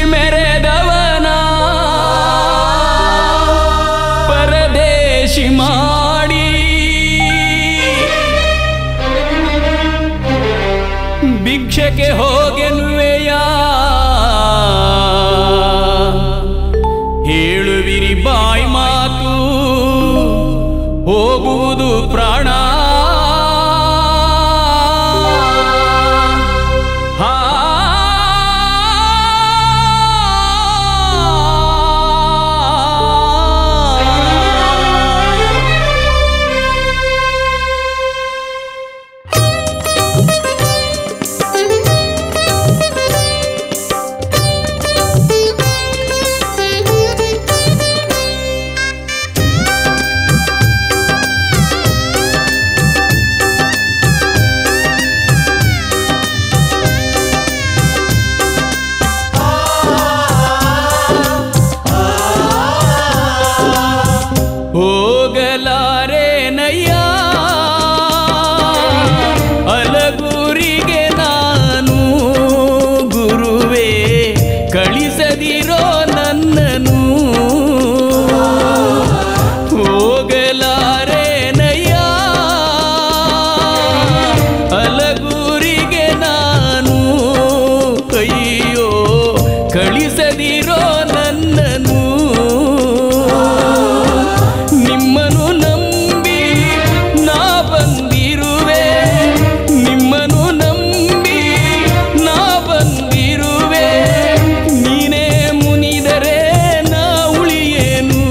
ಮೆರೆದವನ ಪರದೇಶಿ ಮಾಡಿ ಭಿಕ್ಷಕ್ಕೆ ಹೋಗೆನುವೆಯ ಹೇಳುವಿರಿ ಬಾಯಿ ಮಾತು ಹೋಗುವುದು ಪ್ರಾಣ ಹಾ ಹೋಗಲಾರೇನಯ್ಯ ಅಲಗೂರಿಗೆ ನಾನು ಗುರುವೇ ಕಳಿಸದಿರೋ ನನ್ನನು ಹೋಗಲಾರೇನಯ್ಯ ಅಲಗೂರಿಗೆ ನಾನು ಅಯ್ಯೋ ಕಳಿಸದಿರೋ ನನ್ನನು ನಿಮ್ಮನು ನಂಬಿ ನಾ ಬಂದಿರುವೆ ನಿಮ್ಮನು ನಂಬಿ ನಾ ಬಂದಿರುವೆ ನೀನೇ ಮುನಿದರೆ ನಾ ಉಳಿಯೇನು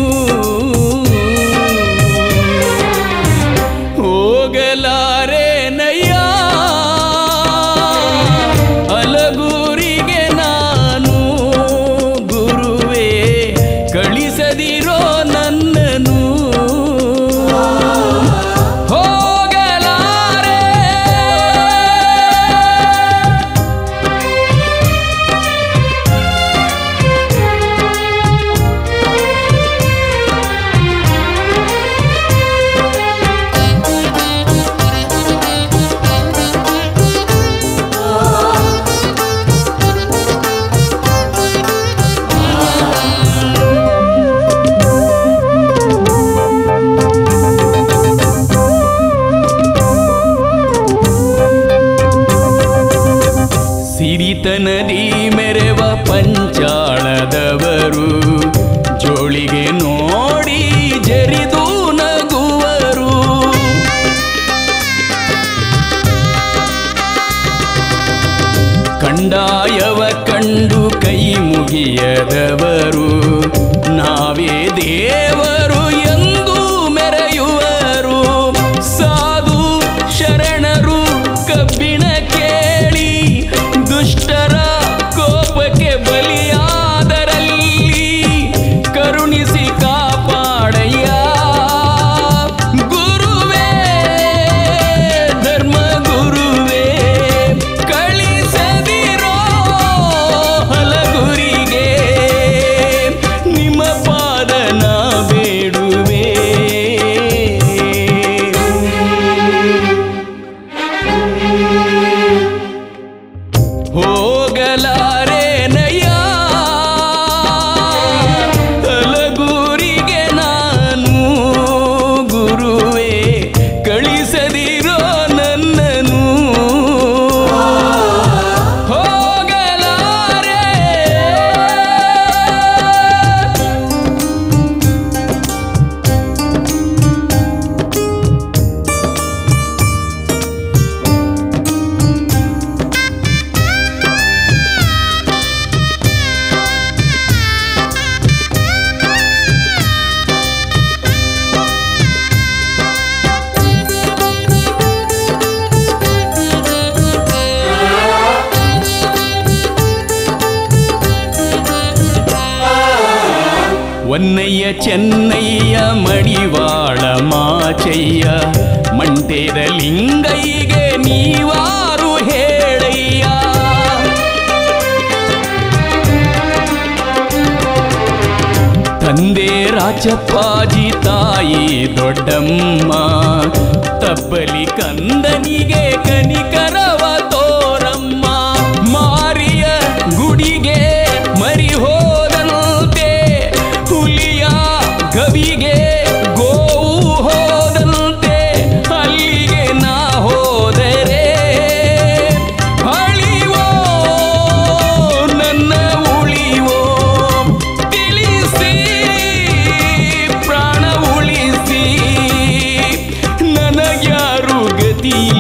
ಹೋಗಲಾರೇನಯ್ಯ ಅಲಗೂರಿಗೆ ನಾನು ಗುರುವೇ ಕಳಿಸದಿರೋ ನನ್ನನು ಹೋಗಲಾರೆ ಸಿರಿತನದಿ ಮೆರೆವ ಪಂಚಾಳದವರು ಜೋಳಿಗೆ ನೋಡಿ ಜರಿದು ನಗುವರು ಕಂಡಾಯವ ಕಂಡು ಕೈ ಮುಗಿಯದವರು ನಾವೇ ದೇವರು ಎಂದು ಮೆರೆಯುವರು ಸಾಧು ಶರಣರು ಕಬ್ಬಿಣ ಕೇಳಿ ದುಷ್ಟರ ಕೋಪಕ್ಕೆ ಬಲಿಯಾದರಲ್ಲಿ ಕರುಣಿಸಿ ಕಾಪಾಡಯ್ಯ ಗುರುವೇ ಧರ್ಮ ಗುರುವೇ ಕಳಿಸದಿರೋ ಹಲಗುರಿಗೆ ನಿಮ್ಮ ಪಾದನ ಬೇಡುವೆ ಹೋಗಲಾರೇನಯ್ಯ ಹಲಗೂರಿಗೆ ನಾನು ಗುರುವೇ ಕಳಿಸದಿರೋ ನನ್ನನು ಹೋಗಲಾರೆ ಒನ್ನಯ್ಯ ಚೆನ್ನಯ್ಯ ಮಡಿವಾಳ ಮಾಚಯ್ಯ ಮಂಟೇದ ಲಿಂಗಯ್ಯಗೆ ನೀವಾರು ಹೇಳಯ್ಯ ತಂದೆ ರಾಜಪ್ಪಾಜಿ ತಾಯಿ ದೊಡ್ಡಮ್ಮ ತಬ್ಬಲಿ ಕಂದನಿಗೆ ಕನಿಕರವ ತೋರಮ್ಮ ಮಾರಿಯ ಗುಡಿಗೆ ಮರಿ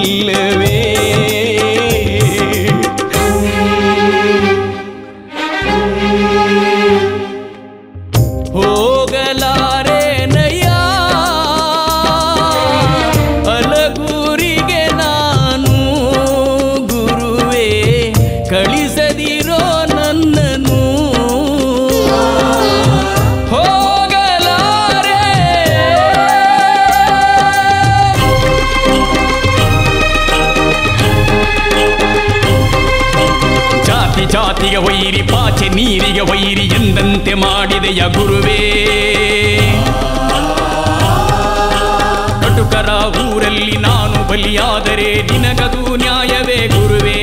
ಇಲ್ಲವೇ ಹೋಗಲಾರೇನಯ್ಯ ಅಲಗೂರಿಗೆ ನಾನು ಗುರುವೇ ಕಳಿಸದಿರೋ ನನ್ನನು ಹೋಗಲಾರೆ ಜಾತಿ ಜಾತಿಗೆ ವೈರಿ ಪಾಚೆ ನೀರಿಗೆ ವೈರಿ ಎಂದಂತೆ ಮಾಡಿದೆಯ ಗುರುವೇ ಕಟುಕರ ಊರಲ್ಲಿ ನಾನು ಬಲಿಯಾದರೆ ನಿನಗದು ನ್ಯಾಯವೇ ಗುರುವೇ